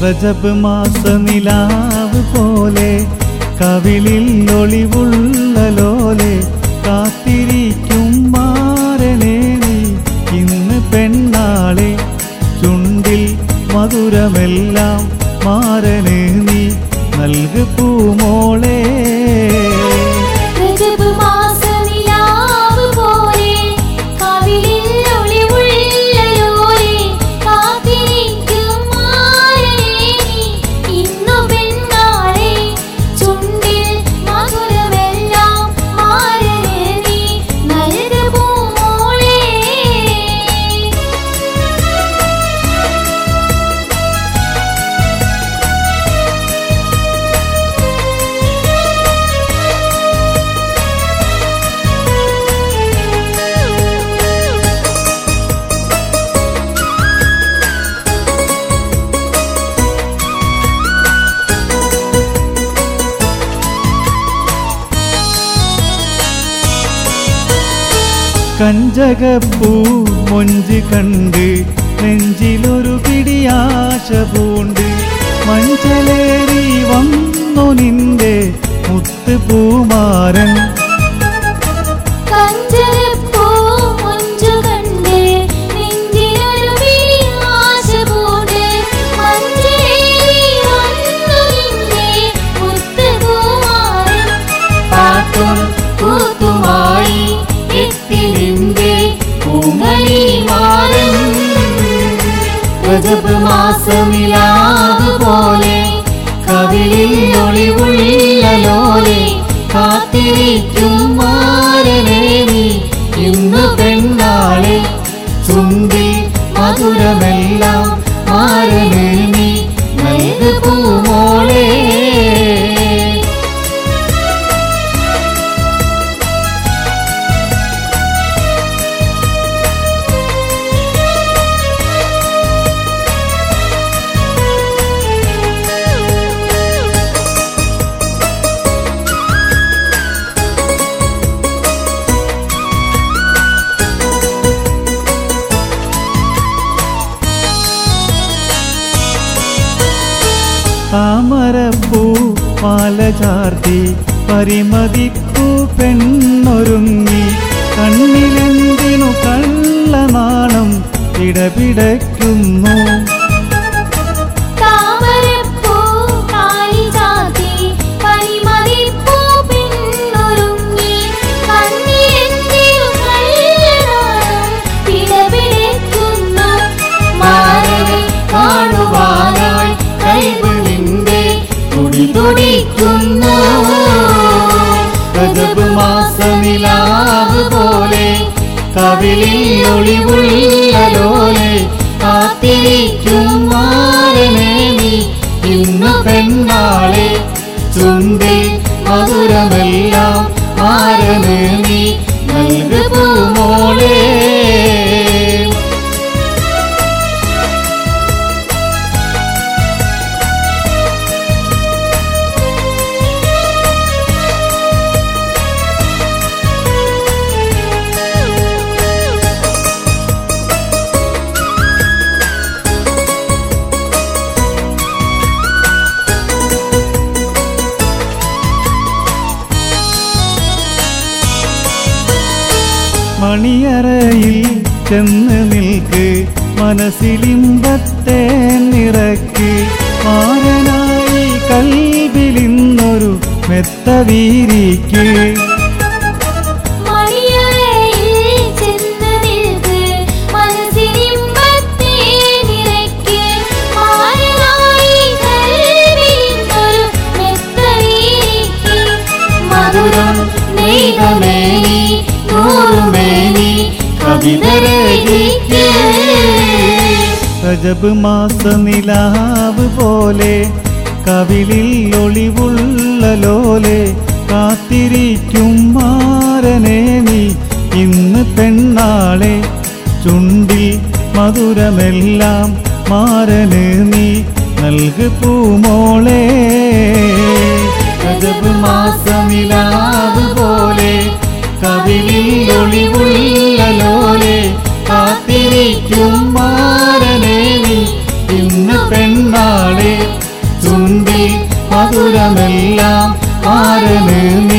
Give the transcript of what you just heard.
റജബ് മാസ നിലാവ് പോലെ കവിളിൽ ഒളിവുള്ള ലോലെ കാത്തിരിക്കും മാരനെ നീ ഇന്ന് പെണ്ണാളെ ചുണ്ടിൽ മധുരമെല്ലാം മാരന് നീ നൽകു പൂമോളെ രജബ് മാസനിലാവ് പോലെ കവിളിൽ ഒളിവുള്ള ലോലെ കാത്തിരിക്കും മാരനെ നീ ഇന്നു പെണ്ണാളെ ചുണ്ടിൽ മധുരമെല്ലാം മാരനെ നീ നൽകു പൂമോളെ കഞ്ചകപ്പൂ മൊഞ്ച് കണ്ട് നെഞ്ചിലൊരു പിടിയാശ പൂണ്ട് മഞ്ചലേറി വന്നു നിന്റെ മുത്ത് പൂമാരൻ കഞ്ചരപ്പൂ മൊഞ്ചു കണ്ട് നെഞ്ചിലൊരു പിടി ആശ പൂണ്ട് മഞ്ചേരി വന്നു നിന്റെ മുത്തുകുമാരൻ പാട്ടും കൂത്തുമായി എത്തി നിന്റെ പൂമണിമാരൻ രജബ് മാസമിലാവ് പോലെ കവിളിൽ ഒളിവുള്ള ലോലെ കാത്തിരിക്കും മാരനെ നീ ഇന്നു പെണ്ണാളെ ചുണ്ടിൽ മധുരമെല്ലാം മാരനെ നീ നൽകു പൂമോളെ താമരപ്പൂ മാല ചാർത്തി പരിമതിക്കൂ പെണ്ണൊരുങ്ങി കണ്ണിലെന്തിനു കള്ളനാണം ഇടപിടയ്ക്കുന്നു താമരപ്പൂ കാലി ചാത്തി പരിമതിപ്പൂ പിന്നൊരുങ്ങി കണ്ണിലെന്തിനു കള്ളനാണം പിടപിടയ്ക്കുന്നു മാരനെ കാണുവാനായി കൈവ് നിന്റെ തുടി തുടിക്കുന്നു രജബ് മാസനിലാവ് പോലെ കവിളിൽ ഒളിവുള്ള ലോലെ കാത്തിരിക്കും മാരനെ നീ ഇന്നു പെണ്ണാളെ ചുണ്ടിൽ മധുരമെല്ലാം മാരന് നീ നൽകു പൂമോളെ മണിയറയിൽ ചെന്ന് നിൽക്ക് മനസ്സിലിമ്പത്തെ നിറക്ക് മാരനായി കൽവിലിന്നൊരു മെത്ത വീരിക്ക് മണിയറയിൽ ചെന്ന് നിൽക്ക് മനസ്സിനിമ്പത്തെ നിറയ്ക്ക് മാരനായി കൽവിലിന്നൊരു മെത്തവീരിക്ക് മധുരം നെയ്തമേനി നൂറുമേനി കവിതരകിക്ക് രജബ് മാസ നിലാവ് പോലെ കവിളിൽ ഒളിവുള്ള ലോലെ കാത്തിരിക്കും മാരനെ നീ ഇന്ന് പെണ്ണാളെ ചുണ്ടിൽ മധുരമെല്ലാം മാരന് നീ നൽകു പൂമോളെ രജബ് മാസ നിലാവ് പോലെ കവിളിൽ ഒളിവുള്ള ലോലെ കാത്തിരിക്കും മാരനെ നീ ഇന്ന് പെണ്ണാളെ മധുരമെല്ലാം ആരന് നീ